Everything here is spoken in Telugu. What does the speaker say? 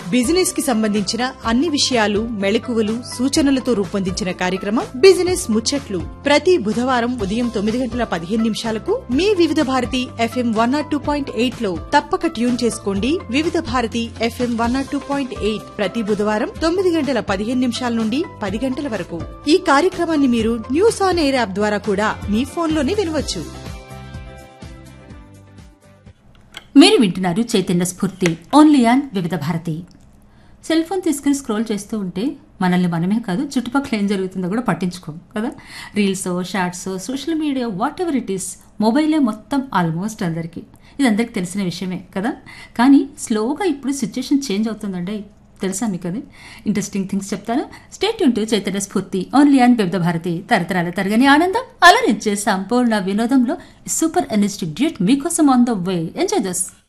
బిజినెస్ కి సంబంధించిన అన్ని విషయాలు మెళకువలు సూచనలతో రూపొందించిన కార్యక్రమం బిజినెస్ ముచ్చట్లు ప్రతి బుధవారం ఉదయం తొమ్మిది గంటల పదిహేను నిమిషాలకు మీ Vividh Bharati FM one naught two point eight లో తప్పక ట్యూన్ చేసుకోండి Vividh Bharati FM one naught two point eight ప్రతి బుధవారం తొమ్మిది గంటల పదిహేను నిమిషాల నుండి పది గంటల వరకు ఈ కార్యక్రమాన్ని మీరు న్యూస్ ఆన్ ఎయిర్ యాప్ ద్వారా కూడా మీ ఫోన్లోనే వినవచ్చు మీరు వింటున్నారు Chaitanya Spoorthi only on Vividh Bharati cell phone తీసుకుని స్క్రోల్ చేస్తూ ఉంటే మనల్ని మనమే కాదు చుట్టుపక్కల ఏం జరుగుతుందో కూడా పట్టించుకోం కదా reels shorts social media whatever it is మొబైలే మొత్తం ఆల్మోస్ట్ అందరికీ ఇది అందరికి తెలిసిన విషయమే కదా కానీ స్లోగా ఇప్పుడు సిచ్యుయేషన్ చేంజ్ అవుతుందండి తెలుసా మీకు అది ఇంట్రెస్టింగ్ థింగ్స్ చెప్తాను state to Chaitanya Spoorthi only and వివిధ భారతి తరతరాల తరగని ఆనందం అలరించే సంపూర్ణ వినోదంలో సూపర్ ఎనర్జెటిక్ డ్యూట్ మీకోసం on the way enjoy thus